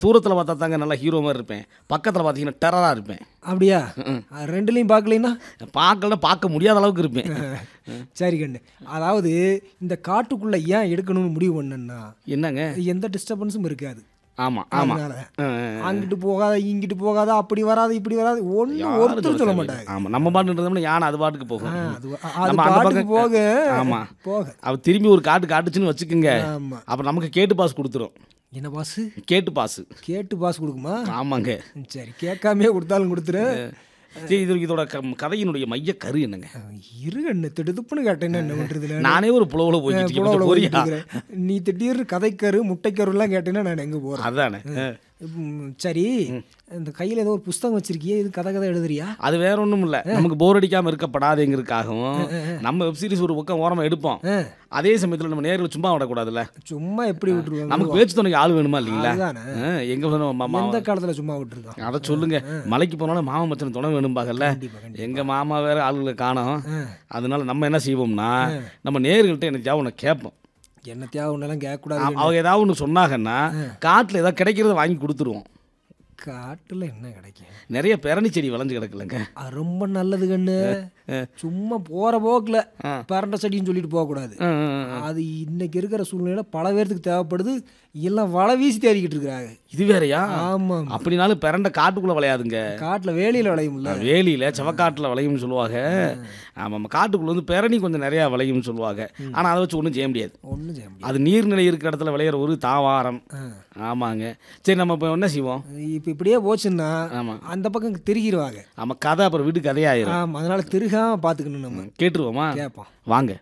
தூரத்தில் பார்த்தா தாங்க நல்லா ஹீரோ மாதிரி இருப்பேன் பக்கத்தில் பார்த்தீங்கன்னா டெரராக இருப்பேன் அப்படியா அது ரெண்டுலையும் பார்க்கலைன்னா பார்க்கல பார்க்க முடியாத அளவுக்கு இருப்பேன் சரி கண்ணு அதாவது இந்த காட்டுக்குள்ளே ஏன் எடுக்கணும்னு முடிவு பண்ணேன்னா என்னங்க எந்த டிஸ்டர்பன்ஸும் இருக்காது ஆமாம் ஆமாம் அதனால அங்கிட்டு போகாத இங்கிட்டு போகாத அப்படி வராது இப்படி வராது ஒன்றும் ஒருத்தர் சொல்ல மாட்டாங்க ஆமாம் நம்ம பாட்டு இருந்தோம்னா யானை அது பாட்டுக்கு போகும் அது அது நம்ம அந்த பாட்டுக்கு பக்கம் போக ஆமாம் போக அவ திரும்பி ஒரு காட்டு காட்டுச்சுன்னு வச்சுக்கோங்க ஆமா அப்புறம் நமக்கு கேட்டு பாஸ் கொடுத்துரும் என்ன பாசு கேட்டு பாஸு கேட்டு பாஸ் கொடுக்குமா ஆமாங்க சரி கேட்காமே கொடுத்தாலும் கொடுத்துரு சரி இது இதோட க- கதையினுடைய மைய கரு என்னங்க இரு கண்ணு திடுதுப்புன்னு கேட்டேன்னா என்ன பண்றது நானே ஒரு புலவுல போய்கிட்டு இருக்கேன். புலவுல கொஞ்சம் ஓடிட்டு போறியா இருக்கிறேன். நீ திடீர்னு கதைக்கரு முட்டைக்கருலாம் கேட்டேன்னா நான் எங்க போறேன் அதானே ஆ. ம், சரி இந்த கையில ஏதோ ஒரு புஸ்தகம் வச்சிருக்கியே இது கதை கதை எழுதுறியா அது வேற ஒன்றும் இல்லை நமக்கு போர் அடிக்காம இருக்கப்படாதேங்கிறதுக்காகவும் நம்ம வெப் சீரிஸ் ஒரு பக்கம் ஓரமா எடுப்போம் ஆ, அதே சமயத்தில் நம்ம நேரில் சும்மா விடக்கூடாதுல்ல சும்மா எப்படி விட்டுருவாங்க நமக்கு பேச்சு துணைக்கு ஆள் வேணுமா இல்லைங்களா அதுதானே. ஆ, எங்க போனோம் மாமா எந்த காலத்துல சும்மா விட்டுருக்கான் அதை சொல்லுங்க மலைக்கு போனாலும் மாமா மச்சன் துணை வேணும்பாங்கல்ல கண்டிப்பா கண்டிப்பா எங்க மாமா வேற ஆளுகளை காணோம் ஆ. அதனால நம்ம என்ன செய்வோம்னா நம்ம நேர்கள்ட்ட எனக்கு ஒன்று கேட்போம் என்னத்தையா ஒன்னெல்லாம் கேட்கக்கூடாது அவங்க ஏதாவது ஒன்று சொன்னாங்கன்னா காட்டில் ஏதாவது கிடைக்கிறத வாங்கி கொடுத்துருவோம் காட்டுல என்ன கிடைக்கும் நிறைய பெரணி செடி விளைஞ்சு கிடக்குலங்க அது ரொம்ப நல்லது கண்ணு சும்மா போற போக்குல பரண்ட செடின்னு சொல்லிட்டு போக கூடாது ஆ, ஆ, ஆ. அது இன்னைக்கு இருக்கிற சூழ்நிலையில பல பேர்த்துக்கு தேவைப்படுது எல்லாம் வலை வீசி தேடிக்கிட்டு இருக்கிறாங்க இது வேறயா ஆமா அப்படினாலும் பிறண்ட காட்டுக்குள்ள விளையாதுங்க காட்டுல வேலியில விளையும்ல வேலியில செவக்காட்டில் விளையும்னு சொல்லுவாங்க ஆமாம் காட்டுக்குள்ள வந்து பெரணி கொஞ்சம் நிறையா விளையும்னு சொல்லுவாங்க ஆனால் அதை வச்சு ஒன்றும் செய்ய முடியாது ஒண்ணும் செய்ய முடியாது அது நீர்நிலை இருக்கிற இடத்துல விளையிற ஒரு தாவாரம் ஆ. ஆமாங்க சரி நம்ம இப்போ என்ன செய்வோம் இப்ப இப்படியே போச்சுன்னா ஆமா அந்த பக்கம் திருகிடுவாங்க நம்ம கதை அப்புறம் வீடு கதையாயிரும் ஆமா அதனால திருகாம பாத்துக்கணும் நம்ம கேட்டுருவோமா கேட்போம் வாங்க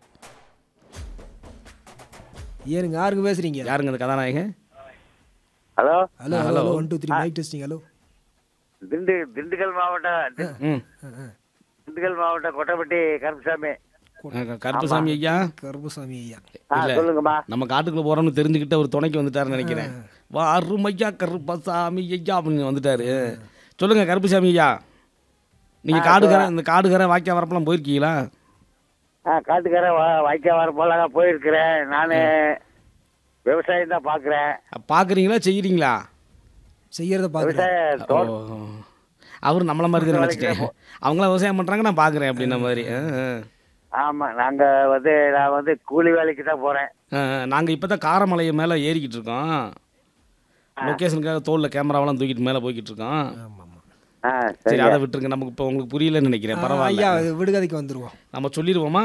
ஏனுங்க யாருங்க பேசுறீங்க யாருங்க அந்த கதாநாயகன் hello hello hello one two three mike testing hello திண்டு திண்டுக்கல் மாவட்டம் தி- ம் திண்டுக்கல் மாவட்டம் கொட்டப்பட்டி கருப்புசாமி க- கருப்பசாமி ஐயா கருப்புசாமி ஐயா ஆ சொல்லுங்கம்மா நம்ம காட்டுக்குள்ள போறோம்னு தெரிஞ்சுக்கிட்டு அவர் துணைக்கு வந்துட்டாருன்னு நினைக்கிறேன் வா அருமையா கருப்பசாமி ஐயா அப்படின்னு வந்துட்டாரு சொல்லுங்க கருப்பசாமி ஐயா நீங்க காடுகரை இந்த காடுகரை வாக்கியா வரப்பெல்லாம் போயிருக்கீங்களா ஆ காட்டுக்கார வாய்க்கா வர போலாங்க போயிருக்கிறேன் நான் விவசாயம் தான் பார்க்குறேன் பாக்குறீங்களா செய்யறீங்களா செய்யறத பாக்குறேன் விவசாய ஓ தோட்டம் அவர் நம்மள மாதிரி தான் நினச்சிட்டேன் அவங்களாம் விவசாயம் பண்றாங்க நான் பாக்குறேன் அப்படின்ன மாதிரி ஆ, ஆ. ஆமாம் நாங்கள் வந்து நான் வந்து கூலி வேலைக்கு தான் போகிறேன் ஆ, ஆ. நாங்க இப்பதான் காரமலையை மேல ஏறிக்கிட்டு இருக்கோம் லொக்கேஷனுக்காக தோல்ல கேமராவெல்லாம் தூக்கிட்டு மேல போய்கிட்டு இருக்கோம் ஆமா ஆமா ஆ சரி சரி அதை விட்டுருங்க நமக்கு இப்போ உங்களுக்கு புரியலன்னு நினைக்கிறேன் பரவாயில்ல ஐயா இது விடுகதைக்கு வந்துருவோம் நம்ம சொல்லிடுவோமா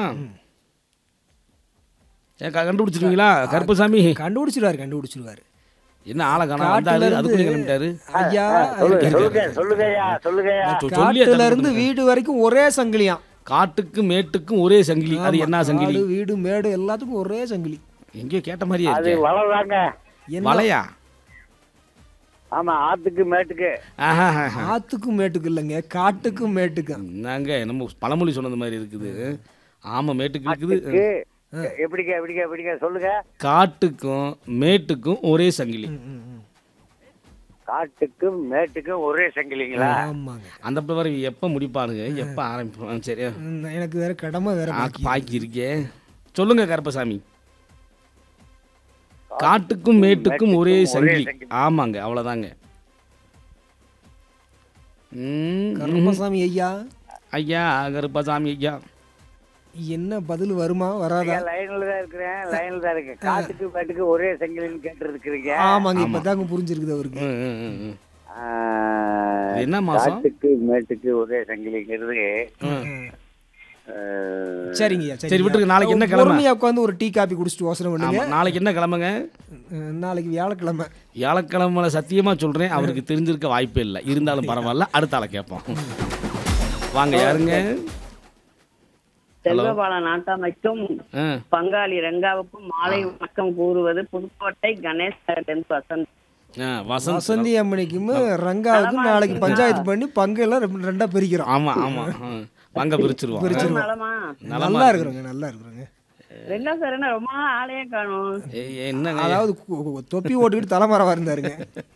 ஏன் க- கண்டுபிடிச்சிருவீங்களா கருப்பசாமி கண்டுபிடிச்சிருவாரு கண்டுபிடிச்சிருவாரு என்ன ஆளை காணோம் வந்தாரு காட்டுல அதுக்குள்ளே இருந்து- கிளம்பிட்டாரு ஐயா சொல்லுங்க சொல்லுங்க சொல்லுங்கய்யா சொல்லுங்கய்யா சொ- சொல்லியே காட்டுல இருந்து வீடு வரைக்கும் ஒரே சங்கிலியாம் காட்டுக்கும் மேட்டுக்கும் ஒரே சங்கிலி அது என்ன சங்கிலி காடு, வீடு மேடு எல்லாத்துக்கும் ஒரே சங்கிலி எங்கேயோ கேட்ட மாதிரியே அது இருக்கு வளர்றாங்க என்ன வலையா ஆமாம் ஆற்றுக்கு மேட்டுக்கு ஆஹா ஆத்துக்கும் மேட்டுக்கு இல்லைங்க காட்டுக்கும் மேட்டுக்கும் நாங்க நம்ம பழமொழி சொன்னது மாதிரி இருக்குது ஆமா மேட்டுக்கு இருக்குது ஆற்றுக்கு எப்படிங்க எப்படிங்க எப்படிங்க சொல்லுங்க காட்டுக்கும் மேட்டுக்கும் ஒரே சங்கிலி ம், ம், ம். காட்டுக்கும் மேட்டுக்கும் ஒரே சங்கிலிங்களா ஆமாங்க அந்த பிள்ளை எப்போ முடிப்பானுங்க எப்போ ஆரம்பிப்பாங்க சரி ம், எனக்கு வேற கடமை வேற பாக்கி. பாக்கி இருக்கே சொல்லுங்க கருப்பசாமி காட்டுக்கும் மேட்டுக்கும் ஒரே சங்கிலி ஆமாங்க அவ்வளோதாங்க ம், கருப்பசாமி ஐயா ஐயா கருப்பசாமி ஐயா என்ன பதில் வருமா வராதா லைன்ல தான் இருக்கிறேன் லைன்ல தான் இருக்கேன் காட்டுக்கு மேட்டுக்கு ஒரே சங்கிலின்னு கேட்டு இருக்கிறீங்க ஆமாங்க இப்பதாங்க புரிஞ்சிருக்குது அவருக்கு ம், ம், ம், ம். இது என்ன மாசம் காட்டுக்கு மேட்டுக்கு ஒரே சங்கிலிங்கிறது ம். அஹ், சரிங்கய்யா சரி விட்டுருங்க நாளைக்கு என்ன கிழமை பொறுமையா உட்காந்து ஒரு டீ காப்பி குடிச்சிட்டு யோசனை பண்ணுங்க ஆமா நாளைக்கு என்ன கிழமைங்க ம், நாளைக்கு வியாழக்கிழமை வியாழக்கிழமை சத்தியமா சொல்றேன் அவருக்கு தெரிஞ்சிருக்க வாய்ப்பே இல்லை இருந்தாலும் பரவாயில்ல அடுத்த ஆளை கேட்போம் வாங்க யாருங்க செல்வபால நாட்டாமைக்கும் ஆ, பங்காளி ரெங்காவுக்கும் மாலை வணக்கம் கூறுவது புதுக்கோட்டை கணேஷ் நகர்லேருந்து வசந்த் ஆ, வசந்த் வசந்தி அம்மனிக்கும் ரங்காவுக்கும் நாளைக்கு பஞ்சாயத்து பண்ணி பங்கு எல்லாம் ரெண்டு- ரெண்டா பிரிக்கிறோம் ஆமா ஆமா ஆ. வாங்க பிரிச்சிருவோம் நலமா நல்லா இருக்கிறோங்க நல்லா இருக்கிறோங்க ரெங்கா சார் என்ன ரொம்ப நாள் ஆளையே காணும் ஏய், என்னங்க அதாவது கு- கு- தொப்பி ஓட்டுக்கிட்டு தலைமறைவா இருந்தாருங்க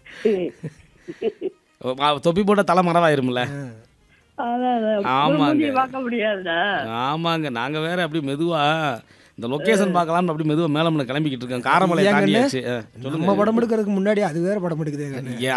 ஆ, தொப்பி போட்டா தலை மரவாயிரும்ல அதான் ஆமாங்க. பார்க்க முடியாதுடா ஆமாங்க நாங்க வேற அப்படி மெதுவா இந்த லொகேஷன் பார்க்கலாம்னு அப்படி மெதுவாக மேலே கிளம்பிக்கிட்டு இருக்கேன் காரமலை ஏன் கண்ணு? தாண்டியாச்சு ஆ, சொல்லுங்க நம்ம படம் எடுக்கிறதுக்கு முன்னாடி அது வேற படம் எடுக்குதே கண்ணு ஏன்